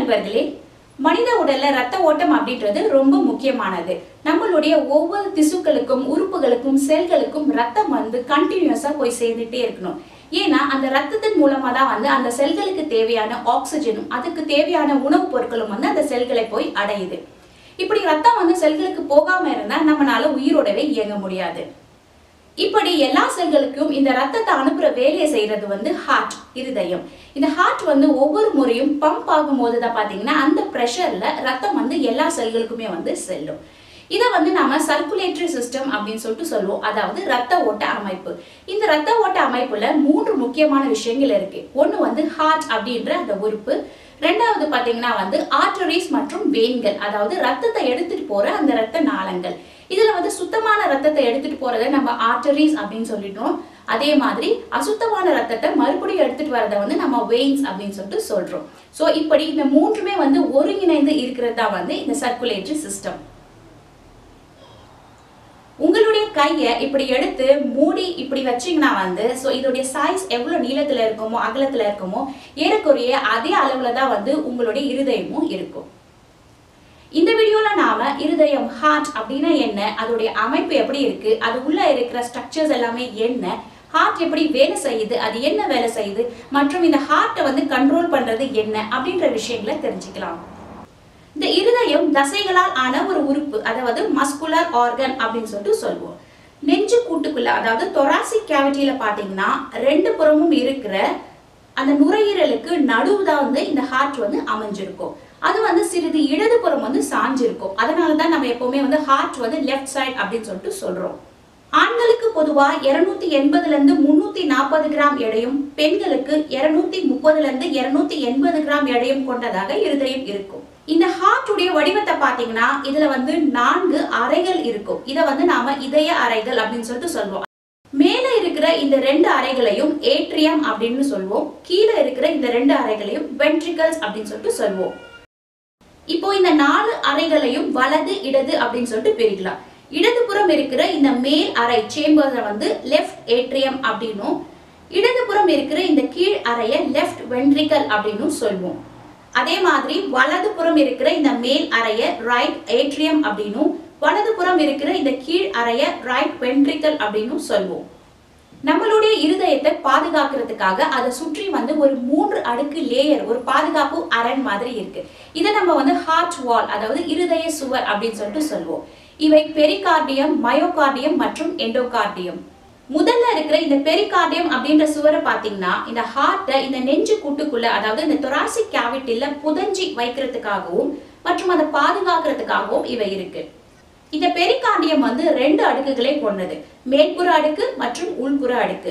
நண்பர்களே மனித உடல்ல ரத்த ஓட்டம் அப்படின்றது ரொம்ப முக்கியமானது நம்மளுடைய ஒவ்வொரு திசுக்களுக்கும் உறுப்புகளுக்கும் செல்களுக்கும் ரத்தம் வந்து கண்டினியூஸா போய் சேர்ந்துட்டே இருக்கணும் ஏன்னா அந்த ரத்தத்தின் மூலமா தான் வந்து அந்த செல்களுக்கு தேவையான ஆக்சிஜனும் அதுக்கு தேவையான உணவுப் பொருட்களும் வந்து அந்த செல்களை போய் அடையுது இப்படி ரத்தம் வந்து செல்களுக்கு போகாம இருந்தா நம்மளால உயிரோடவே இயங்க முடியாது இப்படி எல்லா செல்களுக்கும் இந்த ரத்தத்தை அனுப்புற வேலையை செய்யறது வந்து ஹார்ட் இருதயம் இந்த ஹார்ட் வந்து ஒவ்வொரு முறையும் பம்ப் ஆகும் போது தான் பாத்தீங்கன்னா அந்த ப்ரெஷர்ல ரத்தம் வந்து எல்லா செல்களுக்குமே வந்து செல்லும் இதை வந்து நாம சர்க்குலேட்டரி சிஸ்டம் அப்படின்னு சொல்லிட்டு சொல்லுவோம் அதாவது ரத்த ஓட்ட அமைப்பு இந்த ரத்த ஓட்ட அமைப்புல மூன்று முக்கியமான விஷயங்கள் இருக்கு ஒண்ணு வந்து ஹார்ட் அப்படின்ற அந்த உறுப்பு ரெண்டாவது பாத்தீங்கன்னா வந்து ஆர்டரிஸ் மற்றும் வெயின்கள் அதாவது ரத்தத்தை எடுத்துட்டு போற அந்த ரத்த நாளங்கள் இதுல வந்து சுத்தமான ரத்தத்தை எடுத்துட்டு போறதை நம்ம ஆர்டரிஸ் அப்படின்னு சொல்லிட்டோம் அதே மாதிரி அசுத்தமான ரத்தத்தை மறுபடியும் எடுத்துட்டு வரதை வந்து நம்ம வெயின்ஸ் அப்படின்னு சொல்லிட்டு சொல்றோம் ஸோ இப்படி இந்த மூன்றுமே வந்து ஒருங்கிணைந்து இருக்கிறது தான் வந்து இந்த சர்க்குலேட்டரி சிஸ்டம் உங்களுடைய கையை இப்படி எடுத்து மூடி இப்படி வச்சீங்கன்னா வந்து ஸோ இதோடைய சைஸ் எவ்வளோ நீளத்தில் இருக்குமோ அகலத்தில் இருக்குமோ ஏறக்குறைய அதே அளவில் தான் வந்து உங்களுடைய இருதயமும் இருக்கும் இந்த வீடியோல நாம இருதயம் ஹார்ட் அப்படின்னா என்ன அதோடைய அமைப்பு எப்படி இருக்கு அது உள்ள இருக்கிற ஸ்ட்ரக்சர்ஸ் எல்லாமே என்ன ஹார்ட் எப்படி வேலை செய்யுது அது என்ன வேலை செய்யுது மற்றும் இந்த ஹார்ட்டை வந்து கண்ட்ரோல் பண்றது என்ன அப்படின்ற விஷயங்களை தெரிஞ்சுக்கலாம் இந்த இருதயம் தசைகளால் ஆன ஒரு உறுப்பு அதாவது மஸ்குலர் ஆர்கன் அப்படின்னு சொல்லிட்டு சொல்லுவோம் நெஞ்சு கூட்டுக்குள்ள அதாவது தொராசிக் கேவிட்டியில பாத்தீங்கன்னா ரெண்டு புறமும் இருக்கிற அந்த நுரையீரலுக்கு நடுவுதான் வந்து இந்த ஹார்ட் வந்து அமைஞ்சிருக்கும் அது வந்து சிறிது இடதுபுறம் வந்து சாஞ்சிருக்கும் அதனால தான் நம்ம எப்பவுமே வந்து ஹார்ட் வந்து லெஃப்ட் சைடு அப்படின்னு சொல்லிட்டு சொல்றோம் ஆண்களுக்கு பொதுவா இருநூத்தி எண்பதுல இருந்து முன்னூத்தி நாற்பது கிராம் எடையும் பெண்களுக்கு இருநூத்தி முப்பதுல இருந்து இருநூத்தி எண்பது கிராம் எடையும் கொண்டதாக இருதயம் இருக்கும் இந்த ஹார்ட் உடைய வடிவத்தை பாத்தீங்கன்னா இதுல வந்து நான்கு அறைகள் இருக்கும் இதை வந்து நாம இதய அறைகள் அப்படின்னு சொல்லிட்டு சொல்லுவோம் மேல இருக்கிற இந்த ரெண்டு அறைகளையும் ஏட்ரியம் அப்படின்னு சொல்லுவோம் கீழே இருக்கிற இந்த ரெண்டு அறைகளையும் வென்ட்ரிகல்ஸ் அப்படின்னு சொல்லிட்டு சொல்லுவோம் இப்போ இந்த நாலு அறைகளையும் வலது இடது அப்படின்னு சொல்லிட்டு பிரிக்கலாம் இடதுபுறம் இருக்கிற இந்த மேல் அறை சேம்பர்ஸை வந்து லெஃப்ட் ஏட்ரியம் அப்படின்னும் இடதுபுறம் இருக்கிற இந்த கீழ் அறையை லெஃப்ட் வென்ட்ரிகல் அப்படின்னு சொல்லுவோம் அதே மாதிரி வலதுபுறம் இருக்கிற இந்த மேல் அறையை ரைட் ஏட்ரியம் அப்படின்னும் வலதுபுறம் இருக்கிற இந்த கீழ் அறையை ரைட் வென்ட்ரிகல் அப்படின்னு சொல்லுவோம் நம்மளுடைய இருதயத்தை பாதுகாக்கிறதுக்காக அதை சுற்றி வந்து ஒரு மூன்று அடுக்கு லேயர் ஒரு பாதுகாப்பு அரண் மாதிரி இருக்கு இதை நம்ம வந்து ஹார்ட் வால் அதாவது இருதய சுவர் அப்படின்னு சொல்லிட்டு சொல்லுவோம் இவை பெரிகார்டியம் மயோகார்டியம் மற்றும் எண்டோகார்டியம் முதல்ல இருக்கிற இந்த பெரிகார்டியம் அப்படின்ற சுவரை பார்த்தீங்கன்னா இந்த ஹார்ட்டை இந்த நெஞ்சு கூட்டுக்குள்ள அதாவது இந்த தொராசிக் கேவிட்டில புதஞ்சி வைக்கிறதுக்காகவும் மற்றும் அதை பாதுகாக்கிறதுக்காகவும் இவை இருக்கு இந்த பெரிகார்டியம் வந்து ரெண்டு அடுக்குகளை கொண்டது மேற்புற அடுக்கு மற்றும் உள்புற அடுக்கு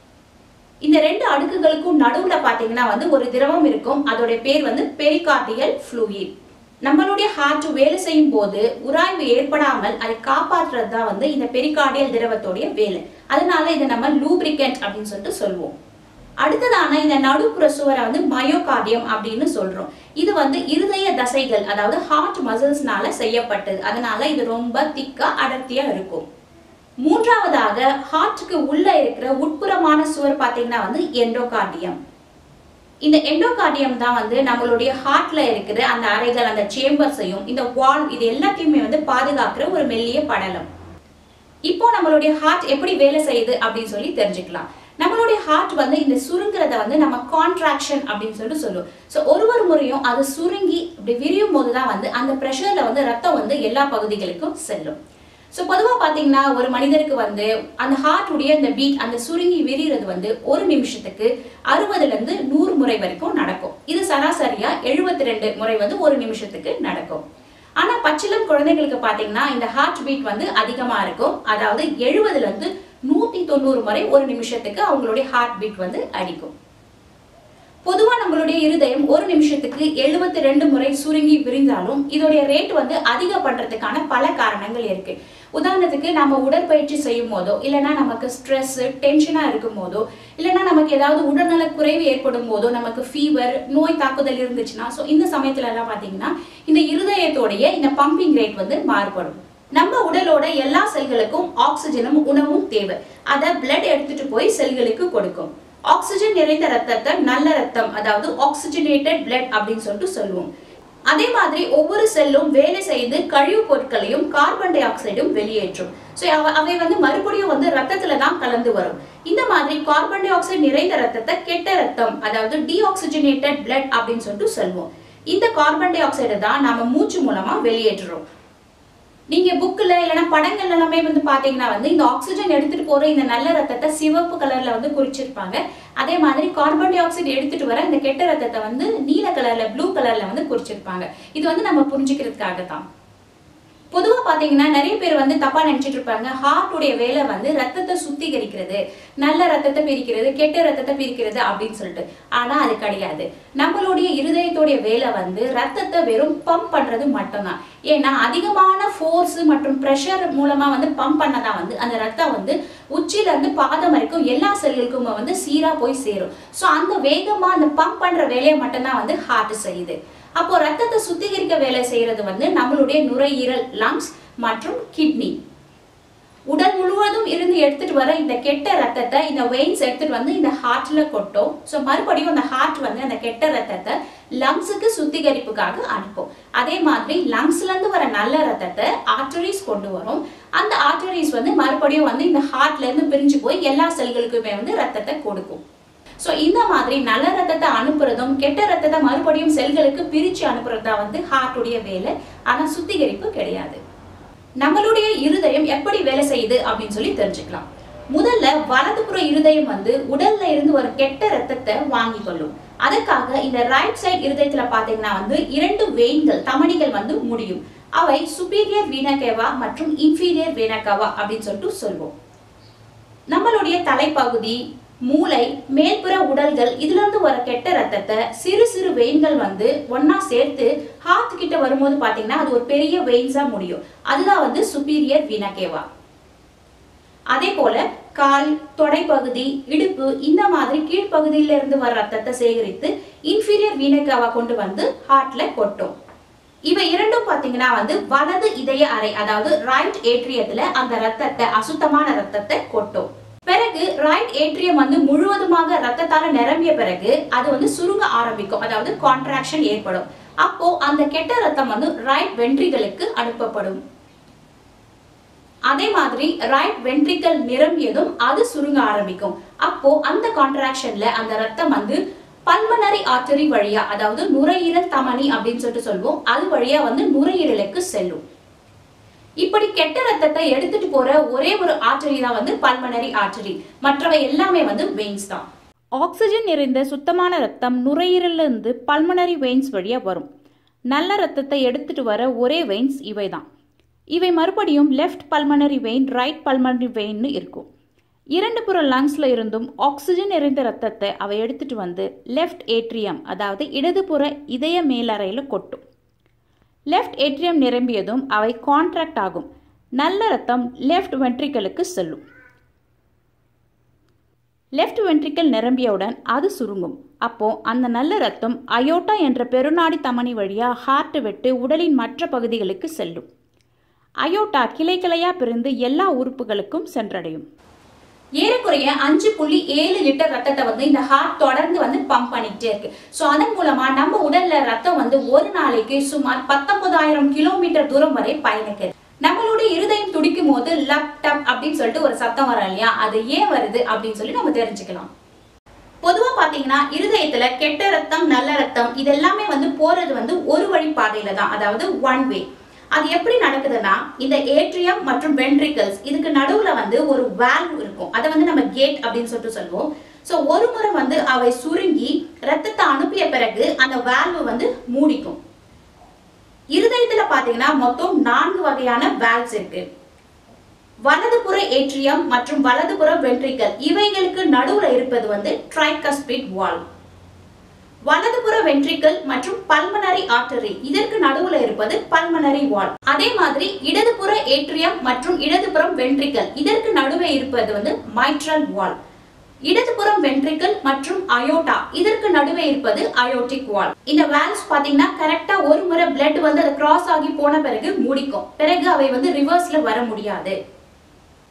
இந்த ரெண்டு அடுக்குகளுக்கும் நடுவுல பாத்தீங்கன்னா வந்து ஒரு திரவம் இருக்கும் அதோட பேர் வந்து பெரிகார்டியல் ஃப்ளூயிட் நம்மளுடைய ஹார்ட் வேலை செய்யும் போது உராய்வு ஏற்படாமல் அதை காப்பாற்றுறது தான் வந்து இந்த பெரிகார்டியல் திரவத்தோடைய வேலை அதனால இதை நம்ம லூப்ரிகன்ட் அப்படின்னு சொல்லிட்டு சொல்லுவோம் அடுத்ததான இந்த நடுப்புற சுவரை வந்து மயோகார்டியம் அப்படின்னு சொல்றோம் இது வந்து இருதய தசைகள் அதாவது ஹார்ட் மசில்ஸ்னால செய்யப்பட்டது அதனால இது ரொம்ப திக்கா அடர்த்தியா இருக்கும் மூன்றாவதாக ஹார்ட்டுக்கு உள்ள இருக்கிற உட்புறமான சுவர் பார்த்தீங்கன்னா வந்து எண்டோகார்டியம் இந்த எண்டோகார்டியம் தான் வந்து நம்மளுடைய ஹார்ட்ல இருக்கிற அந்த அறைகள் அந்த சேம்பர்ஸையும் இந்த வால் இது எல்லாத்தையுமே வந்து பாதுகாக்கிற ஒரு மெல்லிய படலம் இப்போ நம்மளுடைய ஹார்ட் எப்படி வேலை செய்யுது அப்படின்னு சொல்லி தெரிஞ்சுக்கலாம் நம்மளுடைய ஹார்ட் வந்து இந்த சுருங்குறத வந்து நம்ம கான்ட்ராக்ஷன் அப்படின்னு சொல்லிட்டு சொல்லுவோம் ஸோ ஒரு ஒரு முறையும் அது சுருங்கி இப்படி விரியும் போது தான் வந்து அந்த ப்ரெஷர்ல வந்து ரத்தம் வந்து எல்லா பகுதிகளுக்கும் செல்லும் ஸோ பொதுவாக பார்த்தீங்கன்னா ஒரு மனிதருக்கு வந்து அந்த ஹார்ட் உடைய அந்த பீட் அந்த சுருங்கி விரிகிறது வந்து ஒரு நிமிஷத்துக்கு அறுபதுலேருந்து நூறு முறை வரைக்கும் நடக்கும் இது சராசரியா எழுபத்தி ரெண்டு முறை வந்து ஒரு நிமிஷத்துக்கு நடக்கும் ஆனா பச்சிலம் குழந்தைகளுக்கு பாத்தீங்கன்னா இந்த ஹார்ட் பீட் வந்து அதிகமா இருக்கும் அதாவது எழுபதுல இருந்து நூத்தி தொண்ணூறு முறை ஒரு நிமிஷத்துக்கு அவங்களுடைய ஹார்ட் பீட் வந்து அடிக்கும் பொதுவா நம்மளுடைய இருதயம் ஒரு நிமிஷத்துக்கு எழுபத்தி ரெண்டு முறை சுருங்கி விரிந்தாலும் இதோடைய ரேட் வந்து அதிக பண்றதுக்கான பல காரணங்கள் இருக்கு உதாரணத்துக்கு நம்ம உடற்பயிற்சி செய்யும் போதோ இல்லைன்னா நமக்கு ஸ்ட்ரெஸ் டென்ஷனா இருக்கும் போதோ இல்லைன்னா நமக்கு ஏதாவது உடல்நல குறைவு ஏற்படும் போதோ நமக்கு ஃபீவர் நோய் தாக்குதல் இருந்துச்சுன்னா ஸோ இந்த சமயத்துல எல்லாம் பாத்தீங்கன்னா இந்த இருதயத்தோடைய இந்த பம்பிங் ரேட் வந்து மாறுபடும் நம்ம உடலோட எல்லா செல்களுக்கும் ஆக்சிஜனும் உணவும் தேவை அதை பிளட் எடுத்துட்டு போய் செல்களுக்கு கொடுக்கும் ஆக்சிஜன் நிறைந்த ரத்தத்தை நல்ல ரத்தம் அதாவது ஆக்சிஜனேட்டட் பிளட் அப்படின்னு சொல்லிட்டு சொல்லுவோம் அதே மாதிரி ஒவ்வொரு செல்லும் வேலை செய்து கழிவுப் பொருட்களையும் கார்பன் டை ஆக்சைடும் வெளியேற்றும் ஸோ அவை வந்து மறுபடியும் வந்து ரத்தத்துல தான் கலந்து வரும் இந்த மாதிரி கார்பன் டை ஆக்சைடு நிறைந்த ரத்தத்தை கெட்ட ரத்தம் அதாவது டீஆக்சிஜனேட்டட் பிளட் அப்படின்னு சொல்லிட்டு சொல்லுவோம் இந்த கார்பன் டை ஆக்சைடை தான் நாம மூச்சு மூலமா வெளியேற்றுறோம் நீங்க புக்ல இல்லைன்னா படங்கள் எல்லாமே வந்து பாத்தீங்கன்னா வந்து இந்த ஆக்சிஜன் எடுத்துட்டு போற இந்த நல்ல ரத்தத்தை சிவப்பு கலர்ல வந்து குறிச்சிருப்பாங்க அதே மாதிரி கார்பன் டை ஆக்சைடு எடுத்துட்டு வர இந்த கெட்ட ரத்தத்தை வந்து நீல கலர்ல ப்ளூ கலர்ல வந்து குறிச்சிருப்பாங்க இது வந்து நம்ம புரிஞ்சுக்கிறதுக்காக தான் பொதுவா பாத்தீங்கன்னா நிறைய பேர் வந்து தப்பா நினைச்சிட்டு இருப்பாங்க ஹார்ட்டுடைய வேலை வந்து ரத்தத்தை சுத்திகரிக்கிறது நல்ல ரத்தத்தை பிரிக்கிறது கெட்ட ரத்தத்தை பிரிக்கிறது அப்படின்னு சொல்லிட்டு ஆனா அது கிடையாது நம்மளுடைய இருதயத்துடைய வேலை வந்து ரத்தத்தை வெறும் பம்ப் பண்றது மட்டும்தான் ஏன்னா அதிகமான ஃபோர்ஸ் மற்றும் ப்ரெஷர் மூலமா வந்து பம்ப் பண்ணதான் வந்து அந்த ரத்தம் வந்து உச்சில இருந்து பாதம் வரைக்கும் எல்லா செல்களுக்கும் வந்து சீரா போய் சேரும் ஸோ அந்த வேகமா அந்த பம்ப் பண்ற வேலையை மட்டும்தான் வந்து ஹார்ட் செய்யுது அப்போ ரத்தத்தை சுத்திகரிக்க வேலை செய்யறது வந்து நம்மளுடைய நுரையீரல் லங்ஸ் மற்றும் கிட்னி உடல் முழுவதும் இருந்து எடுத்துட்டு வர இந்த கெட்ட ரத்தத்தை இந்த வெயின்ஸ் எடுத்துட்டு வந்து இந்த ஹார்ட்ல கொட்டும் ஸோ மறுபடியும் அந்த ஹார்ட் வந்து அந்த கெட்ட ரத்தத்தை லங்ஸுக்கு சுத்திகரிப்புக்காக அனுப்பும் அதே மாதிரி லங்ஸ்ல இருந்து வர நல்ல ரத்தத்தை ஆர்டரிஸ் கொண்டு வரும் அந்த ஆர்டரிஸ் வந்து மறுபடியும் வந்து இந்த ஹார்ட்ல இருந்து பிரிஞ்சு போய் எல்லா செல்களுக்குமே வந்து ரத்தத்தை கொடுக்கும் ஸோ இந்த மாதிரி நல்ல ரத்தத்தை அனுப்புறதும் கெட்ட ரத்தத்தை மறுபடியும் செல்களுக்கு பிரிச்சு அனுப்புறது தான் வந்து ஹார்ட்டுடைய வேலை ஆனால் சுத்திகரிப்பு கிடையாது நம்மளுடைய இருதயம் எப்படி வேலை செய்யுது அப்படின்னு சொல்லி தெரிஞ்சுக்கலாம் முதல்ல வலதுபுற இருதயம் வந்து உடல்ல இருந்து ஒரு கெட்ட ரத்தத்தை வாங்கி கொள்ளும் அதுக்காக இந்த ரைட் சைடு இருதயத்துல பாத்தீங்கன்னா வந்து இரண்டு வெயின்கள் தமனிகள் வந்து முடியும் அவை சுப்பீரியர் வீனகேவா மற்றும் இன்ஃபீரியர் வீனகேவா அப்படின்னு சொல்லிட்டு சொல்வோம் நம்மளுடைய தலைப்பகுதி மூளை மேல்புற உடல்கள் இதுல இருந்து வர கெட்ட ரத்தத்தை சிறு சிறு வெயின்கள் வந்து ஒன்னா சேர்த்து ஹார்ட் கிட்ட வரும்போது பாத்தீங்கன்னா அது ஒரு பெரிய வெயின்ஸா முடியும் அதுதான் வந்து சுப்பீரியர் வினகேவா அதே போல கால் தொடைப்பகுதி இடுப்பு இந்த மாதிரி கீழ்ப்பகுதியில இருந்து வர ரத்தத்தை சேகரித்து இன்ஃபீரியர் வீனகாவா கொண்டு வந்து ஹார்ட்ல கொட்டும் இவை இரண்டும் பாத்தீங்கன்னா வந்து வலது இதய அறை அதாவது ரைட் ஏட்ரியத்துல அந்த ரத்தத்தை அசுத்தமான ரத்தத்தை கொட்டும் பிறகு ரைட் ஏட்ரியம் வந்து முழுவதுமாக ரத்தத்தால நிரம்பிய பிறகு அது வந்து சுருங்க ஆரம்பிக்கும் அதாவது கான்ட்ராக்ஷன் ஏற்படும் அப்போ அந்த கெட்ட ரத்தம் வந்து ரைட் வென்ட்ரிகளுக்கு அனுப்பப்படும் அதே மாதிரி ரைட் வென்ட்ரிக்கல் நிரம்பியதும் அது சுருங்க ஆரம்பிக்கும் அப்போ அந்த கான்ட்ராக்ஷன்ல அந்த ரத்தம் வந்து பல்மனரி ஆர்டரி வழியா அதாவது நுரையீரல் தமனி அப்படின்னு சொல்லிட்டு சொல்லுவோம் அது வழியா வந்து நுரையீரலுக்கு செல்லும் இப்படி கெட்ட ரத்தத்தை எடுத்துட்டு போற ஒரே ஒரு ஆர்டரி தான் வந்து பல்மனரி ஆர்டரி மற்றவை எல்லாமே வந்து வெயின்ஸ் தான் ஆக்சிஜன் நிறைந்த சுத்தமான ரத்தம் நுரையீரலிருந்து பல்மனரி வெயின்ஸ் வழியா வரும் நல்ல ரத்தத்தை எடுத்துட்டு வர ஒரே வெயின்ஸ் இவை தான் இவை மறுபடியும் left pulmonary vein right pulmonary வெயின்னு இருக்கும் இரண்டு புற லங்ஸ்ல இருந்தும் ஆக்சிஜன் நிறைந்த ரத்தத்தை அவை எடுத்துட்டு வந்து லெஃப்ட் ஏட்ரியம் அதாவது இடதுபுற இதய மேலறையில் கொட்டும் லெஃப்ட் ஏட்ரியம் நிரம்பியதும் அவை கான்ட்ராக்ட் ஆகும் நல்ல ரத்தம் லெஃப்ட் வென்ட்ரிக்கலுக்கு செல்லும் லெஃப்ட் வென்ட்ரிக்கல் நிரம்பியவுடன் அது சுருங்கும் அப்போ அந்த நல்ல ரத்தம் அயோட்டா என்ற பெருநாடி தமனி வழியா ஹார்ட் விட்டு உடலின் மற்ற பகுதிகளுக்கு செல்லும் அயோட்டா கிளை கிளையா பிரிந்து எல்லா உறுப்புகளுக்கும் சென்றடையும் ஏறக்குறைய அஞ்சு புள்ளி ஏழு லிட்டர் ரத்தத்தை வந்து இந்த ஹார்ட் தொடர்ந்து வந்து பம்ப் பண்ணிக்கிட்டே இருக்கு ஸோ அதன் மூலமா நம்ம உடல்ல ரத்தம் வந்து ஒரு நாளைக்கு சுமார் பத்தொன்பதாயிரம் கிலோமீட்டர் தூரம் வரை பயணிக்குது நம்மளுடைய இருதயம் துடிக்கும் போது லப் டப் அப்படின்னு சொல்லிட்டு ஒரு சத்தம் வரும் இல்லையா அது ஏன் வருது அப்படின்னு சொல்லி நம்ம தெரிஞ்சுக்கலாம் பொதுவா பாத்தீங்கன்னா இருதயத்துல கெட்ட ரத்தம் நல்ல ரத்தம் இது எல்லாமே வந்து போறது வந்து ஒரு வழி பாதையில தான் அதாவது ஒன் வே அது எப்படி நடக்குதுன்னா இந்த ஏட்ரியம் மற்றும் வென்ட்ரிகல்ஸ் இதுக்கு நடுவுல வந்து ஒரு வேல்வ் இருக்கும் அதை வந்து நம்ம கேட் அப்படின்னு சொல்லிட்டு சொல்லுவோம் ஸோ ஒரு முறை வந்து அவை சுருங்கி ரத்தத்தை அனுப்பிய பிறகு அந்த வேல்வ் வந்து மூடிக்கும் இருதயத்துல பாத்தீங்கன்னா மொத்தம் நான்கு வகையான வேல்வ்ஸ் இருக்கு வலதுபுற ஏட்ரியம் மற்றும் வலதுபுற வென்ட்ரிக்கல் இவைகளுக்கு நடுவுல இருப்பது வந்து ட்ரைகஸ்பிட் வால்வ் வலதுபுற வென்ட்ரிக்கல் மற்றும் பல்மனரி ஆர்டரி இதற்கு நடுவுல இருப்பது பல்மனரி வால் அதே மாதிரி இடதுபுற ஏட்ரியம் மற்றும் இடதுபுறம் வென்ட்ரிக்கல் இதற்கு நடுவே இருப்பது வந்து மைட்ரல் வால் இடதுபுறம் வென்ட்ரிக்கல் மற்றும் அயோட்டா இதற்கு நடுவே இருப்பது அயோட்டிக் வால் இந்த வால்வ்ஸ் பாத்தீங்கன்னா கரெக்டா ஒரு முறை பிளட் வந்து அது கிராஸ் ஆகி போன பிறகு முடிக்கும் பிறகு அவை வந்து ரிவர்ஸ்ல வர முடியாது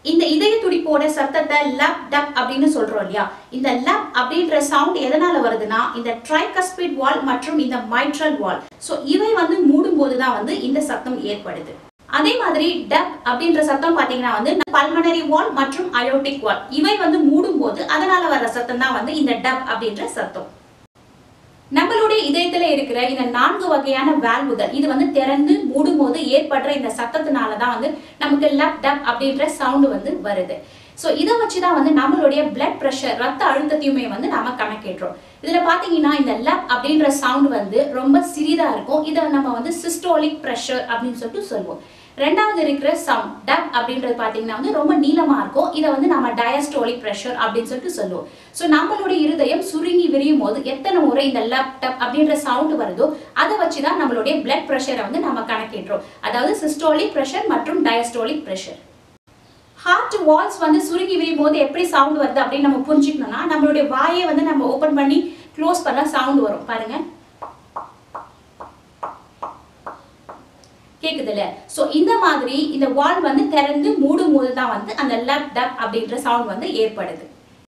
இந்த இதய துடிப்போட சத்தத்தை லப் டப் அப்படின்னு சொல்றோம் இல்லையா இந்த லப் அப்படின்ற சவுண்ட் எதனால வருதுன்னா இந்த ட்ரைகஸ்பிட் வால் மற்றும் இந்த மைட்ரல் வால் ஸோ இவை வந்து மூடும் போது தான் வந்து இந்த சத்தம் ஏற்படுது அதே மாதிரி டப் அப்படின்ற சத்தம் பாத்தீங்கன்னா வந்து பல்மனரி வால் மற்றும் அயோட்டிக் வால் இவை வந்து மூடும் போது அதனால வர்ற சத்தம் தான் வந்து இந்த டப் அப்படின்ற சத்தம் நம்மளுடைய இதயத்துல இருக்கிற இந்த நான்கு வகையான வேல்வுகள் இது வந்து திறந்து மூடும் போது ஏற்படுற இந்த சத்தத்தினால தான் வந்து நமக்கு லப் டப் அப்படின்ற சவுண்ட் வந்து வருது ஸோ இதை வச்சு தான் வந்து நம்மளுடைய பிளட் ப்ரெஷர் ரத்த அழுத்தத்தையுமே வந்து நாம கணக்கிடுறோம் இதுல பாத்தீங்கன்னா இந்த லப் அப்படின்ற சவுண்ட் வந்து ரொம்ப சிறிதா இருக்கும் இதை நம்ம வந்து சிஸ்டோலிக் ப்ரெஷர் அப்படின்னு சொல்லிட்டு சொல்லுவோம் ரெண்டாவது இருக்கிற சவுண்ட் டப் அப்படின்றது பாத்தீங்கன்னா வந்து ரொம்ப நீளமா இருக்கும் இதை வந்து நம்ம டயஸ்டோலிக் ப்ரெஷர் அப்படின்னு சொல்லிட்டு சொல்லுவோம் ஸோ நம்மளுடைய இருதயம் சுருங்கி விரியும் போது எத்தனை முறை இந்த லப் டப் அப்படின்ற சவுண்ட் வருதோ அதை வச்சு தான் நம்மளுடைய பிளட் ப்ரெஷரை வந்து நம்ம கணக்கிடுறோம் அதாவது சிஸ்டோலிக் ப்ரெஷர் மற்றும் டயஸ்டோலிக் ப்ரெஷர் ஹார்ட் வால்ஸ் வந்து சுருங்கி விரியும் போது எப்படி சவுண்ட் வருது அப்படின்னு நம்ம புரிஞ்சுக்கணும்னா நம்மளுடைய வாயை வந்து நம்ம ஓபன் பண்ணி க்ளோஸ் பண்ணா சவுண்ட் வரும் பாருங்க கேக்குதுல்ல சோ இந்த மாதிரி இந்த வால் வந்து திறந்து மூடும் போது தான் வந்து அந்த லப் டப் அப்படின்ற சவுண்ட் வந்து ஏற்படுது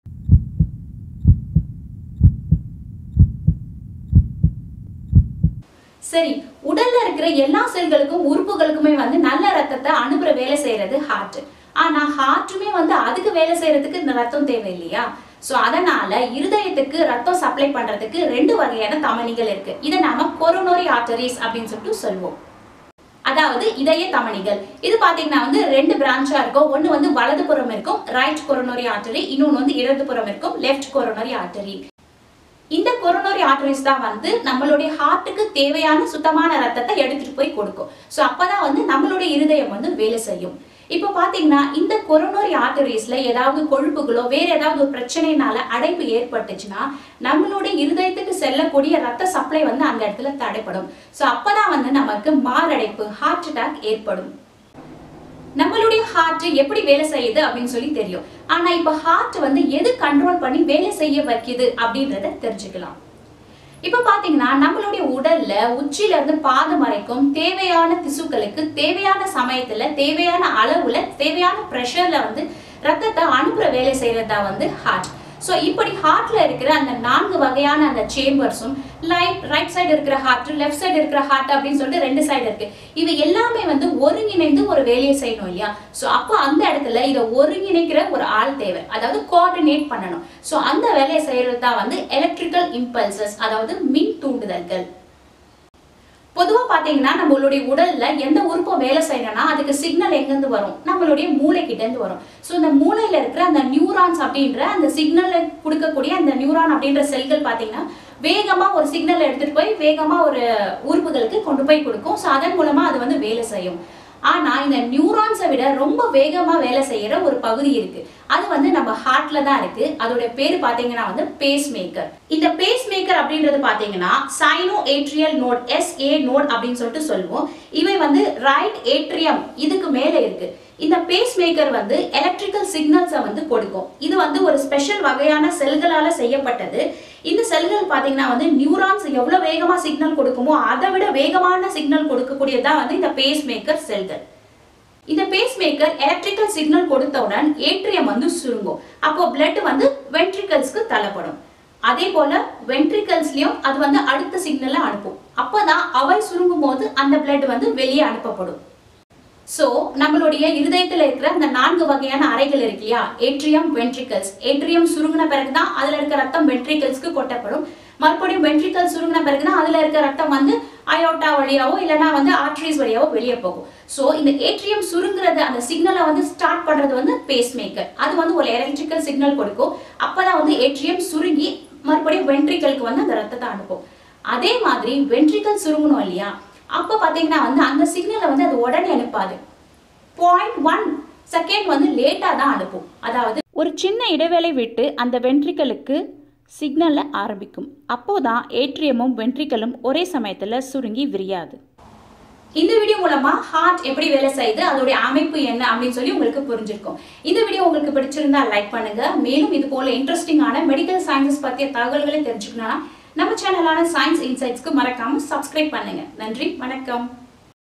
சரி உடல்ல இருக்கிற எல்லா செல்களுக்கும் உறுப்புகளுக்குமே வந்து நல்ல ரத்தத்தை அனுப்புற வேலை செய்யறது ஹார்ட் ஆனா ஹார்ட்டுமே வந்து அதுக்கு வேலை செய்யறதுக்கு இந்த ரத்தம் தேவை இல்லையா சோ அதனால இருதயத்துக்கு ரத்தம் சப்ளை பண்றதுக்கு ரெண்டு வகையான தமனிகள் இருக்கு இதை நாம கொரோனரி ஆர்டரிஸ் அப்படின்னு சொல்லிட்டு சொல்லுவோம் அதாவது இதய தமனிகள் இது பாத்தீங்கன்னா வந்து ரெண்டு பிரான்ச்சா இருக்கும் ஒன்னு வந்து வலது புறம் இருக்கும் ரைட் கொரோனரி ஆர்டரி இன்னொன்னு வந்து இடது புறம் இருக்கும் லெஃப்ட் கொரோனரி ஆர்டரி இந்த கொரோனரி ஆர்டரிஸ் தான் வந்து நம்மளுடைய ஹார்ட்டுக்கு தேவையான சுத்தமான ரத்தத்தை எடுத்துட்டு போய் கொடுக்கும் ஸோ அப்பதான் வந்து நம்மளுடைய இருதயம் வந்து வேலை செய்யும் இப்போ பாத்தீங்கன்னா இந்த கொரோனரி ஆர்டரிஸ்ல ஏதாவது கொழுப்புகளோ வேற ஏதாவது ஒரு பிரச்சனைனால அடைப்பு ஏற்பட்டுச்சுன்னா நம்மளுடைய இருதயத்துக்கு செல்லக்கூடிய ரத்த சப்ளை வந்து அந்த இடத்துல தடைப்படும் ஸோ அப்பதான் வந்து நமக்கு மாரடைப்பு ஹார்ட் அட்டாக் ஏற்படும் நம்மளுடைய ஹார்ட் எப்படி வேலை செய்யுது அப்படின்னு சொல்லி தெரியும் ஆனா இப்ப ஹார்ட் வந்து எது கண்ட்ரோல் பண்ணி வேலை செய்ய வைக்குது அப்படின்றத தெரிஞ்சுக்கலாம் இப்ப பாத்தீங்கன்னா நம்மளுடைய உடல்ல உச்சில இருந்து பாதம் வரைக்கும் தேவையான திசுக்களுக்கு தேவையான சமயத்துல தேவையான அளவுல தேவையான ப்ரெஷர்ல வந்து ரத்தத்தை அனுப்புற வேலை செய்யறதா வந்து ஹார்ட் ஸோ இப்படி ஹார்ட்ல இருக்கிற அந்த நான்கு வகையான அந்த சேம்பர்ஸும் லைட் ரைட் சைடு இருக்கிற ஹார்ட் லெஃப்ட் சைடு இருக்கிற ஹார்ட் அப்படின்னு சொல்லிட்டு ரெண்டு சைடு இருக்கு இது எல்லாமே வந்து ஒருங்கிணைந்து ஒரு வேலையை செய்யணும் இல்லையா ஸோ அப்போ அந்த இடத்துல இதை ஒருங்கிணைக்கிற ஒரு ஆள் தேவை அதாவது கோஆர்டினேட் பண்ணணும் ஸோ அந்த வேலையை செய்யறது தான் வந்து எலக்ட்ரிக்கல் இம்பல்சஸ் அதாவது மின் தூண்டுதல்கள் பொதுவா பாத்தீங்கன்னா நம்மளுடைய உடல்ல எந்த உறுப்பும் வேலை செய்யணும்னா அதுக்கு சிக்னல் எங்கிருந்து வரும் நம்மளுடைய மூளை கிட்ட இருந்து வரும் ஸோ இந்த மூளையில இருக்கிற அந்த நியூரான்ஸ் அப்படின்ற அந்த சிக்னலை கொடுக்கக்கூடிய அந்த நியூரான் அப்படின்ற செல்கள் பாத்தீங்கன்னா வேகமா ஒரு சிக்னல் எடுத்துட்டு போய் வேகமா ஒரு உறுப்புகளுக்கு கொண்டு போய் கொடுக்கும் ஸோ அதன் மூலமா அது வந்து வேலை செய்யும் ஆனா இந்த நியூரான்ஸை விட ரொம்ப வேகமா வேலை செய்யற ஒரு பகுதி இருக்கு அது வந்து நம்ம ஹார்ட்ல தான் இருக்கு அதோட பேரு பாத்தீங்கன்னா வந்து பேஸ் மேக்கர் இந்த பேஸ் மேக்கர் அப்படின்றது பாத்தீங்கன்னா sinoatrial node S A node அப்படின்னு சொல்லிட்டு சொல்லுவோம் இவை வந்து ரைட் ஏட்ரியம் இதுக்கு மேல இருக்கு இந்த பேஸ் மேக்கர் வந்து எலக்ட்ரிக்கல் சிக்னல்ஸை வந்து கொடுக்கும் இது வந்து ஒரு ஸ்பெஷல் வகையான செல்களால செய்யப்பட்டது இந்த செல்கள் பாத்தீங்கன்னா வந்து நியூரான்ஸ் எவ்வளவு வேகமா சிக்னல் கொடுக்குமோ அதை விட வேகமான சிக்னல் கொடுக்கக்கூடியதுதான் வந்து இந்த பேஸ் மேக்கர் செல்கள் இந்த பேஸ் மேக்கர் எலக்ட்ரிக்கல் சிக்னல் கொடுத்தவுடன் ஏட்ரியம் வந்து சுருங்கும் அப்போ பிளட் வந்து வென்ட்ரிகல்ஸ்க்கு தள்ளப்படும் அதே போல வென்ட்ரிகல்ஸ்லயும் அது வந்து அடுத்த சிக்னலை அனுப்பும் அப்பதான் அவை சுருங்கும் போது அந்த பிளட் வந்து வெளியே அனுப்பப்படும் சோ நம்மளுடைய இருதயத்துல இருக்கிற அந்த நான்கு வகையான அறைகள் இருக்கு இல்லையா ஏட்ரியம் வென்ட்ரிகல்ஸ் ஏட்ரியம் சுருங்கின பிறகுதான் அதுல இருக்க ரத்தம் வென்ட்ரிகல்ஸ்க்கு கொட்டப்படும் மறுபடியும் வென்ட்ரிகல் சுருங்கின பிறகுதான் அதுல இருக்க ரத்தம் வந்து அயோட்டா வழியாவோ இல்லைன்னா வந்து ஆர்டரிஸ் வழியாவோ வெளியே போகும் சோ இந்த ஏட்ரியம் சுருங்குறது அந்த சிக்னலை வந்து ஸ்டார்ட் பண்றது வந்து பேஸ் மேக்கர் அது வந்து ஒரு எலக்ட்ரிக்கல் சிக்னல் கொடுக்கும் அப்பதான் வந்து ஏட்ரியம் சுருங்கி மறுபடியும் வென்ட்ரிகலுக்கு வந்து அந்த ரத்தத்தை அனுப்பும் அதே மாதிரி வென்ட்ரிகல் சுருங்கணும் இல்லையா அப்ப பாத்தீங்கன்னா வந்து அந்த சிக்னலை வந்து அது உடனே அனுப்பாது பாயிண்ட் ஒன் செகண்ட் வந்து லேட்டா தான் அனுப்பும் அதாவது ஒரு சின்ன இடைவேளை விட்டு அந்த வென்ட்ரிக்கலுக்கு சிக்னலை ஆரம்பிக்கும் அப்போதான் ஏட்ரியமும் வென்ட்ரிக்கலும் ஒரே சமயத்தில் சுருங்கி விரியாது இந்த வீடியோ மூலமா ஹார்ட் எப்படி வேலை செய்யுது அதோடைய அமைப்பு என்ன அப்படின்னு சொல்லி உங்களுக்கு புரிஞ்சிருக்கும் இந்த வீடியோ உங்களுக்கு பிடிச்சிருந்தா லைக் பண்ணுங்க மேலும் இது போல இன்ட்ரெஸ்டிங்கான மெடிக்கல் சயின்சஸ் பத்திய தகவல்களை தெரிஞ்சுக்கணும்னா நம்ம சேனலான சயின்ஸ் இன்சைட்ஸ்க்கு மறக்காம சப்ஸ்கிரைப் பண்ணுங்க நன்றி வணக்கம்